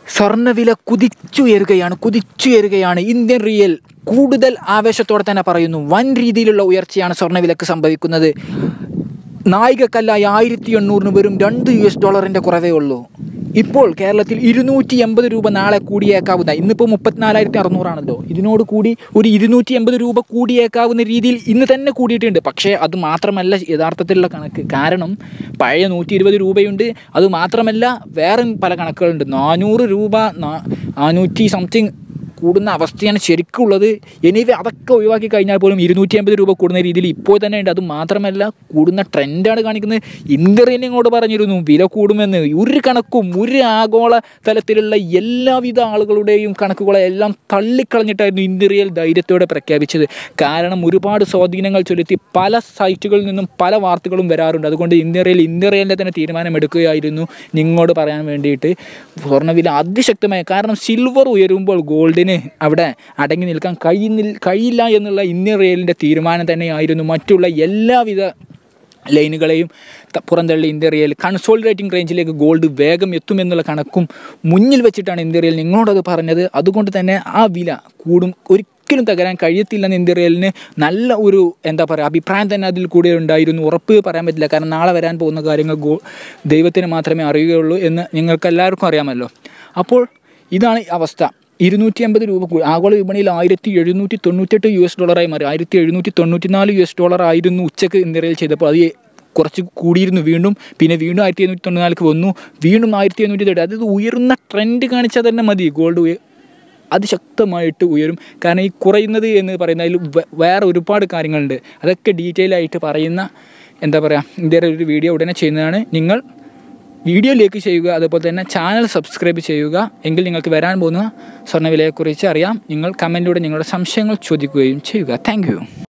സ്വർണ്ണവില കുതിച്ചുയരുകയാണ് കുതിച്ചുയരുകയാണ് Indian real കൂടുതൽ ആവേശത്തോടെ തന്നെ പറയുന്നു വൻ രീതിയിലുള്ള ഉയർച്ചയാണ് സ്വർണ്ണവിലക്ക് സംഭവിക്കുന്നത് നായികക്കല്ലായി ആയിരത്തി എണ്ണൂറിന് വെറും രണ്ട് യു എസ് ഡോളറിൻ്റെ കുറവേ ഉള്ളൂ ഇപ്പോൾ കേരളത്തിൽ ഇരുന്നൂറ്റി എൺപത് രൂപ നാളെ കൂടിയേക്കാവുന്ന ഇന്നിപ്പോൾ മുപ്പത്തിനാലായിരത്തി അറുന്നൂറാണല്ലോ ഇതിനോട് കൂടി ഒരു ഇരുന്നൂറ്റി എൺപത് രൂപ കൂടിയേക്കാവുന്ന രീതിയിൽ ഇന്ന് തന്നെ കൂടിയിട്ടുണ്ട് പക്ഷേ അത് മാത്രമല്ല യഥാർത്ഥത്തിലുള്ള കണക്ക് കാരണം പഴയ നൂറ്റി ഇരുപത് രൂപയുണ്ട് അത് മാത്രമല്ല വേറെ പല കണക്കുകളുണ്ട് നാനൂറ് രൂപ നാ- നാനൂറ്റി സംതിങ് കൂടുന്ന അവസ്ഥയാണ് ശരിക്കുള്ളത് എനിവേ അതൊക്കെ ഒഴിവാക്കി കഴിഞ്ഞാൽ പോലും ഇരുന്നൂറ്റി അമ്പത് രൂപ കൂടുന്ന രീതിയിൽ ഇപ്പോൾ തന്നെ ഉണ്ട് അത് മാത്രമല്ല കൂടുന്ന ട്രെൻഡാണ് കാണിക്കുന്നത് ഇന്ത്യൻ ഇങ്ങോട്ട് പറഞ്ഞിരുന്നു വില കൂടുമെന്ന് ഒരു കണക്കും ഒരു ആഗോള തലത്തിലുള്ള എല്ലാവിധ ആളുകളുടെയും കണക്കുകളെ എല്ലാം തള്ളിക്കളഞ്ഞിട്ടായിരുന്നു ഇന്ത്യൻ ധൈര്യത്തോടെ പ്രഖ്യാപിച്ചത് കാരണം ഒരുപാട് സ്വാധീനങ്ങൾ ചെലുത്തി പല സൈറ്റുകളിൽ നിന്നും പല വാർത്തകളും വരാറുണ്ട് അതുകൊണ്ട് ഇന്ത്യയിൽ ഇന്ത്യയിലെ തന്നെ തീരുമാനമെടുക്കുകയായിരുന്നു നിങ്ങളോട് പറയാൻ വേണ്ടിയിട്ട് സ്വർണ്ണവില അതിശക്തമായ കാരണം സിൽവർ ഉയരുമ്പോൾ ഗോൾഡിന് അവിടെ അടങ്ങി നിൽക്കാൻ കഴിയുന്നില്ല കഴിയില്ല എന്നുള്ള ഇന്ത്യൻ റെയിലിൻ്റെ തീരുമാനം തന്നെയായിരുന്നു മറ്റുള്ള എല്ലാവിധ ലൈനുകളെയും ത- പുറന്തള്ളി ഇന്ത്യ റിയൽ കൺസോളിഡേറ്റിംഗ് റേഞ്ചിലേക്ക് ഗോൾഡ് വേഗം എത്തുമെന്നുള്ള കണക്കും മുന്നിൽ വെച്ചിട്ടാണ് ഇന്ത്യ റിയൽ നിങ്ങളോടത് പറഞ്ഞത് അതുകൊണ്ട് തന്നെ ആ വില കൂടും ഒരിക്കലും തകരാൻ കഴിയത്തില്ലെന്ന് ഇന്ത്യ റിയലിന് നല്ല ഒരു എന്താ പറയുക അഭിപ്രായം തന്നെ അതിൽ കൂടെ ഉണ്ടായിരുന്നു ഉറപ്പ് പറയാൻ പറ്റില്ല കാരണം നാളെ വരാൻ പോകുന്ന കാര്യങ്ങൾ ഗോ ദൈവത്തിന് മാത്രമേ അറിയുകയുള്ളൂ എന്ന് നിങ്ങൾക്ക് എല്ലാവർക്കും അറിയാമല്ലോ അപ്പോൾ ഇതാണ് ഈ അവസ്ഥ ഇരുന്നൂറ്റി അമ്പത് രൂപ കൂ- ആഗോള വിപണിയിൽ ആയിരത്തി എഴുന്നൂറ്റി തൊണ്ണൂറ്റെട്ട് യു എസ് ഡോളറായി മാറി ആയിരത്തി എഴുന്നൂറ്റി തൊണ്ണൂറ്റി നാല് യു എസ് ഡോളർ ആയിരുന്നു ഉച്ചക്ക് ഇന്ത്യയിൽ ചെയ്തപ്പോൾ അത് കുറച്ച് കൂടിയിരുന്നു വീണ്ടും പിന്നെ വീണ്ടും ആയിരത്തി എണ്ണൂറ്റി തൊണ്ണൂറ്റിനാലിക്ക് വന്നു വീണ്ടും ആയിരത്തി എണ്ണൂറ്റി തൊട്ട് അതായത് ഉയരുന്ന ട്രെൻഡ് കാണിച്ചാൽ തന്നെ മതി ഗോൾഡ് ഉയ അതിശക്തമായിട്ട് ഉയരും കാരണം ഈ കുറയുന്നത് എന്ന് പറയുന്നതിൽ വേ- വേറെ ഒരുപാട് കാര്യങ്ങളുണ്ട് അതൊക്കെ ഡീറ്റെയിൽ ആയിട്ട് പറയുന്ന എന്താ പറയുക ഇന്ത്യയുടെ ഒരു വീഡിയോ ഉടനെ ചെയ്യുന്നതാണ് നിങ്ങൾ വീഡിയോ ലൈക്ക് ചെയ്യുക അതുപോലെ തന്നെ ചാനൽ സബ്സ്ക്രൈബ് ചെയ്യുക എങ്കിൽ നിങ്ങൾക്ക് വരാൻ പോകുന്ന സ്വർണ്ണവിലയെക്കുറിച്ച് അറിയാം നിങ്ങൾ കമൻറ്റിലൂടെ നിങ്ങളുടെ സംശയങ്ങൾ ചോദിക്കുകയും ചെയ്യുക താങ്ക്